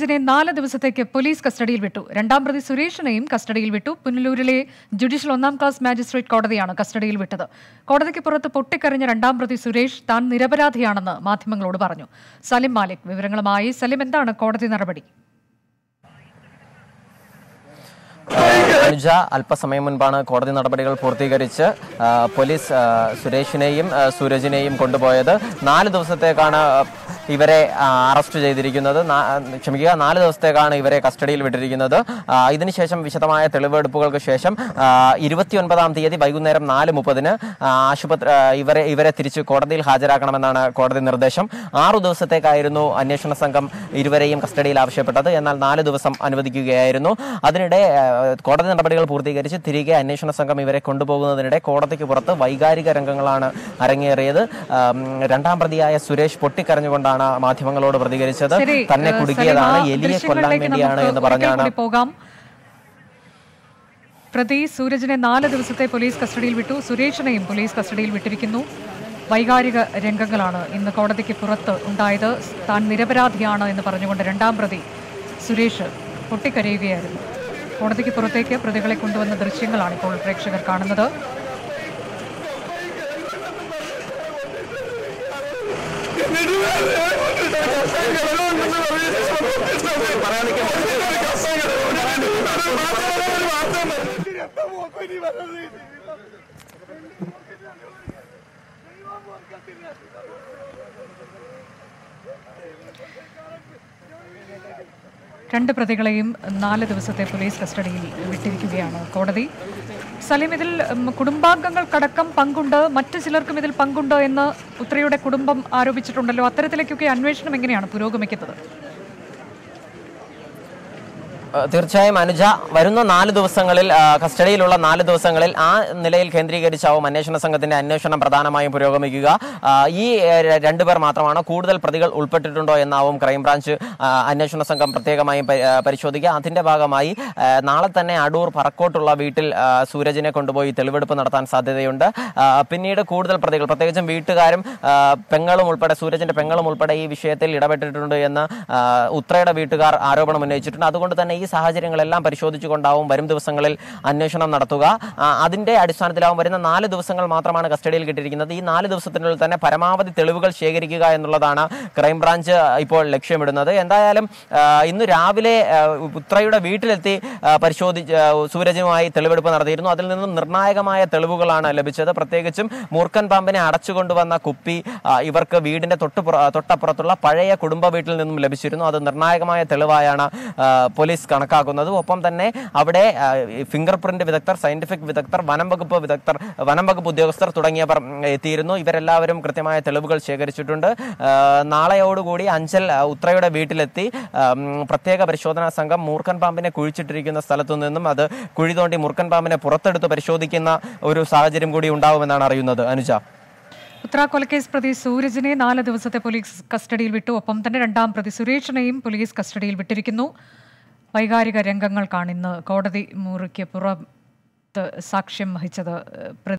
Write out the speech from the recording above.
സുരജിനെ നാല് ദിവസത്തേക്ക് പോലീസ് കസ്റ്റഡിയിൽ വിട്ടു രണ്ടാം പ്രതി സുരേഷിനെയും കസ്റ്റഡിയിൽ വിട്ടു പുനലൂരിലെ ജുഡീഷ്യൽ ഒന്നാം ക്ലാസ് മാജിസ്ട്രേറ്റ് കോടതിയാണ് കസ്റ്റഡിയിൽ വിട്ടത് കോടതിക്ക് പുറത്ത് പൊട്ടിക്കരഞ്ഞ രണ്ടാം പ്രതി സുരേഷ് താൻ നിരപരാധിയാണെന്ന് മാധ്യമങ്ങളോട് പറഞ്ഞു സലിം മാലിക് വിവരങ്ങളുമായി സലിം എന്താണ് കോടതി നടപടി അനുജ അല്പസമയം മുൻപാണ് കോടതി നടപടികൾ പൂർത്തീകരിച്ച് ആ, പോലീസ് ആ, സുരേഷിനെയും ആ, സൂരജിനെയും കൊണ്ടുപോയത് നാല് ദിവസത്തേക്കാണ് ഇവരെ ആ, അറസ്റ്റ് ചെയ്തിരിക്കുന്നത് നാ- ക്ഷമിക്കുക നാല് ദിവസത്തേക്കാണ് ഇവരെ കസ്റ്റഡിയിൽ വിട്ടിരിക്കുന്നത് ആ, ഇതിനുശേഷം വിശദമായ തെളിവെടുപ്പുകൾക്ക് ശേഷം ഇരുപത്തിയൊൻപതാം തീയതി വൈകുന്നേരം നാല് മുപ്പതിന് ആശുപത്രി ആ, ഇവരെ ഇവരെ തിരിച്ച് കോടതിയിൽ ഹാജരാക്കണമെന്നാണ് കോടതി നിർദ്ദേശം ആറു ദിവസത്തേക്കായിരുന്നു അന്വേഷണ സംഘം ഇരുവരെയും കസ്റ്റഡിയിൽ ആവശ്യപ്പെട്ടത് എന്നാൽ നാല് ദിവസം അനുവദിക്കുകയായിരുന്നു അതിനിടെ ആ, കോടതി നടപടികൾ പൂർത്തീകരിച്ച് തിരികെ അന്വേഷണ സംഘം ഇവരെ കൊണ്ടുപോകുന്നതിനിടെ കോടതിക്ക് പുറത്ത് വൈകാരിക രംഗങ്ങളാണ് അരങ്ങേറിയത് ആം, രണ്ടാം പ്രതിയായ സുരേഷ് പൊട്ടിക്കരഞ്ഞുകൊണ്ടാണ് മാധ്യമങ്ങളോട് പ്രതികരിച്ചത് ശരി തന്നെ ഏഹ്, കുടുക്കിയതാണ് സലിം, ആ എലിയെ കൊല്ലാൻ ദൃശ്യങ്ങളിലേക്ക് വേണ്ടിയാണ് നമുക്ക് എന്ന് ഒരിക്കൽ പറഞ്ഞാണ് കൂടി പോകാം പ്രതി സൂരജിനെ നാല് ദിവസത്തെ പോലീസ് കസ്റ്റഡിയിൽ വിട്ടു സുരേഷിനെയും പോലീസ് കസ്റ്റഡിയിൽ വിട്ടിരിക്കുന്നു വൈകാരിക രംഗങ്ങളാണ് ഇന്ന് കോടതിക്ക് പുറത്ത് ഉണ്ടായത് താൻ നിരപരാധിയാണ് എന്ന് പറഞ്ഞുകൊണ്ട് രണ്ടാം പ്രതി സുരേഷ് പൊട്ടിക്കരയുകയായിരുന്നു കോടതിക്ക് പുറത്തേക്ക് പ്രതികളെ കൊണ്ടുവന്ന ദൃശ്യങ്ങളാണ് ഇപ്പോൾ പ്രേക്ഷകർ കാണുന്നത് രണ്ട് പ്രതികളെയും നാല് ദിവസത്തെ പോലീസ് കസ്റ്റഡിയിൽ വിട്ടിരിക്കുകയാണ് കോടതി സലീം ഇതിൽ ഉം, കുടുംബാംഗങ്ങൾക്കടക്കം പങ്കുണ്ട് മറ്റു ചിലർക്കും ഇതിൽ പങ്കുണ്ട് എന്ന് ഉത്രയുടെ കുടുംബം ആരോപിച്ചിട്ടുണ്ടല്ലോ അത്തരത്തിലേക്കൊക്കെ അന്വേഷണം എങ്ങനെയാണ് പുരോഗമിക്കുന്നത് ഏഹ് തീർച്ചയായും അനുജ വരുന്ന നാല് ദിവസങ്ങളിൽ ആ, കസ്റ്റഡിയിലുള്ള നാല് ദിവസങ്ങളിൽ ആ നിലയിൽ കേന്ദ്രീകരിച്ചാവും അന്വേഷണ സംഘത്തിന്റെ അന്വേഷണം പ്രധാനമായും പുരോഗമിക്കുക ആ, ഈ ഏഹ്, ര- രണ്ടുപേർ മാത്രമാണ് കൂടുതൽ പ്രതികൾ ഉൾപ്പെട്ടിട്ടുണ്ടോ എന്നാവും ക്രൈംബ്രാഞ്ച് ആ, അന്വേഷണ സംഘം പ്രത്യേകമായും പരി- ആ, പരിശോധിക്കുക അതിന്റെ ഭാഗമായി ആ, നാളെ തന്നെ അടൂർ പറക്കോട്ടുള്ള വീട്ടിൽ ആ, സൂരജിനെ കൊണ്ടുപോയി തെളിവെടുപ്പ് നടത്താൻ സാധ്യതയുണ്ട് ആ, പിന്നീട് കൂടുതൽ പ്രതികൾ പ്രത്യേകിച്ചും വീട്ടുകാരും ആ, പെങ്ങളും ഉൾപ്പെടെ സൂരജിന്റെ പെങ്ങളും ഉൾപ്പെടെ ഈ വിഷയത്തിൽ ഇടപെട്ടിട്ടുണ്ട് എന്ന് ആ, ഉത്രയുടെ വീട്ടുകാർ ആരോപണം ഉന്നയിച്ചിട്ടുണ്ട് അതുകൊണ്ട് തന്നെ ഈ സാഹചര്യങ്ങളെല്ലാം പരിശോധിച്ചുകൊണ്ടാവും വരും ദിവസങ്ങളിൽ അന്വേഷണം നടത്തുക ആ, അതിന്റെ അടിസ്ഥാനത്തിലാവും വരുന്ന നാല് ദിവസങ്ങൾ മാത്രമാണ് കസ്റ്റഡിയിൽ കിട്ടിയിരിക്കുന്നത് ഈ നാല് ദിവസത്തിനുള്ളിൽ തന്നെ പരമാവധി തെളിവുകൾ ശേഖരിക്കുക എന്നുള്ളതാണ് ക്രൈംബ്രാഞ്ച് ഇപ്പോൾ ലക്ഷ്യമിടുന്നത് എന്തായാലും ആ, ഇന്ന് രാവിലെ ആ, ഉത്രയുടെ വീട്ടിലെത്തി ആ, പരിശോധിച്ച് ആ, സൂരജുമായി തെളിവെടുപ്പ് നടത്തിയിരുന്നു അതിൽ നിന്നും നിർണായകമായ തെളിവുകളാണ് ലഭിച്ചത് പ്രത്യേകിച്ചും മൂർഖൻ പാമ്പിനെ അടച്ചുകൊണ്ടുവന്ന കുപ്പി ആ, ഇവർക്ക് വീടിന്റെ തൊട്ടുപുറ തൊട്ടപ്പുറത്തുള്ള പഴയ കുടുംബ വീട്ടിൽ നിന്നും ലഭിച്ചിരുന്നു അത് നിർണായകമായ തെളിവായാണ് ആ, പോലീസ് കണക്കാക്കുന്നത് ഒപ്പം തന്നെ അവിടെ ഫിംഗർ പ്രിന്റ് വിദഗ്ധർ സയന്റിഫിക് വിദഗ്ധർ വനം വകുപ്പ് വിദഗ്ധർ വനം വകുപ്പ് ഉദ്യോഗസ്ഥർ തുടങ്ങിയവർ ഉം, എത്തിയിരുന്നു ഇവരെല്ലാവരും കൃത്യമായ തെളിവുകൾ ശേഖരിച്ചിട്ടുണ്ട് ആ, നാളെയോടുകൂടി അഞ്ചൽ ആ, ഉത്രയുടെ വീട്ടിലെത്തി ആ, ഉം, പ്രത്യേക പരിശോധനാ സംഘം മൂർഖൻ പാമ്പിനെ കുഴിച്ചിട്ടിരിക്കുന്ന സ്ഥലത്തു നിന്നും അത് കുഴി തോണ്ടി മൂർഖൻ പാമ്പിനെ പുറത്തെടുത്ത് പരിശോധിക്കുന്ന ഒരു സാഹചര്യം കൂടി ഉണ്ടാവുമെന്നാണ് അറിയുന്നത് അനുജ ഉത്തര കൊലക്കേസ് പ്രതി സൂരജിനെ നാല് ദിവസത്തെ പോലീസ് കസ്റ്റഡിയിൽ വിട്ടു ഒപ്പം തന്നെ രണ്ടാം പ്രതി സുരേഷിനെയും പോലീസ് കസ്റ്റഡിയിൽ വിട്ടിരിക്കുന്നു വൈകാരിക രംഗങ്ങൾക്കാണ് ഇന്ന് കോടതി മുറിക്ക് പുറത്ത് സാക്ഷ്യം വഹിച്ചത് ഏഹ്, പ്രതി